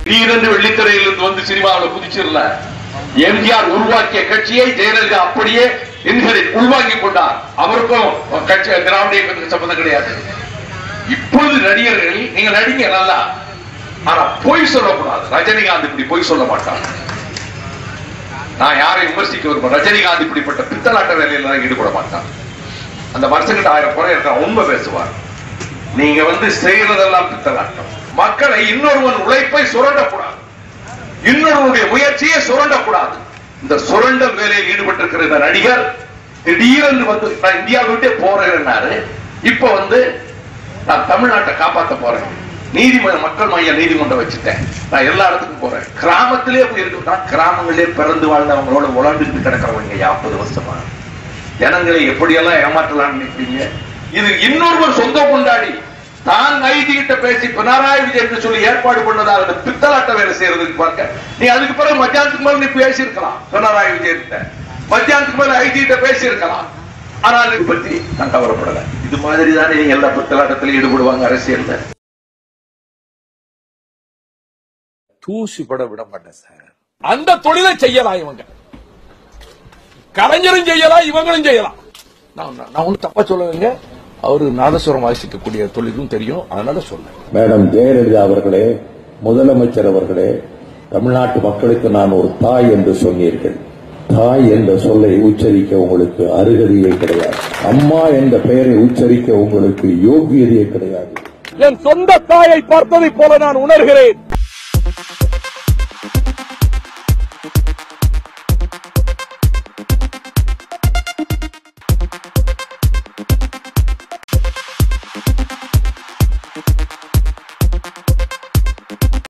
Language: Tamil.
திடீரென்று வெள்ளித்திரையிலிருந்து வந்து சினிமாவில் குதிச்சிடல எம்ஜிஆர் உருவாக்கிய கட்சியை ஜெயலலிதா அப்படியே என்கிறேன் உள்வாங்கி கொண்டார் அவருக்கும் கட்சி திராவிட இயக்கத்துக்கு சம்பந்தம் கிடையாது இப்பொழுது நடிகர்கள் நீங்க நடிங்க நல்லா ஆனா பொய் சொல்லக்கூடாது ரஜினிகாந்த் இப்படி பொய் சொல்ல மாட்டார் நான் யாரையும் விமர்சிக்க விரும்ப ரஜினிகாந்த் இப்படிப்பட்ட பித்தலாட்ட வேலையில ஈடுபட மாட்டான் அந்த வருஷங்கிட்ட ஆயிரம் குறை இருக்கான் உண்மை பேசுவார் நீங்க வந்து செய்யறதெல்லாம் பித்தலாட்டம் மக்களை இன்னொருவன் உழைப்பை சுரண்டக்கூடாது இன்னொருவனுடைய முயற்சியை சுரண்டக்கூடாது இந்த சுரண்டல் வேலையில் ஈடுபட்டிருக்கிற இந்த நடிகர் திடீரென்று வந்து நான் இந்தியாவை விட்டே போறேன்னாரு இப்ப வந்து நான் தமிழ்நாட்டை காப்பாத்த போறேன் நீதிமன்ற மக்கள் மைய நீதிமன்றம் வச்சுட்டேன் நான் எல்லா இடத்துக்கும் போறேன் கிராமத்திலே போய் இருக்கு நான் கிராமங்களிலே பிறந்து வாழ்ந்தவங்களோட உழந்துட்டு கிடக்கிறவங்க யாப்பது வருஷமா ஜனங்களை எப்படியெல்லாம் ஏமாற்றலாம்னு நினைப்பீங்க இது இன்னொருவர் சொந்த கொண்டாடி தான் ஐடி கிட்ட பேசி பினராயி விஜயன் என்று சொல்லி ஏற்பாடு பண்ணதாக இந்த பித்தலாட்ட வேலை செய்யறதுக்கு பார்க்க நீ அதுக்கு பிறகு மத்தியானத்துக்கு மேல நீ பேசி இருக்கலாம் பினராயி விஜயன் கிட்ட மத்தியானத்துக்கு மேல ஐடி கிட்ட பேசி இருக்கலாம் ஆனால் இது பத்தி நான் கவலைப்படல இது மாதிரி தானே எல்லா பித்தலாட்டத்திலும் ஈடுபடுவாங்க அரசியல்ல தூசி பட விட மாட்டேன் சார் அந்த தொழிலை செய்யலாம் இவங்க கலைஞரும் செய்யலாம் இவங்களும் செய்யலாம் நான் நான் ஒன்னும் தப்பா சொல்லுவேங்க அவரு நாதஸ்வரம் வாசிக்கக்கூடிய தொழிலும் தெரியும் அதனால சொல்றேன் மேடம் ஜெயலலிதா அவர்களே முதலமைச்சர் அவர்களே தமிழ்நாட்டு மக்களுக்கு நான் ஒரு தாய் என்று சொன்னீர்கள் தாய் என்ற சொல்லை உச்சரிக்க உங்களுக்கு அருகதையே கிடையாது அம்மா என்ற பெயரை உச்சரிக்க உங்களுக்கு யோகியதையே கிடையாது என் சொந்த தாயை பார்த்ததை போல நான் உணர்கிறேன்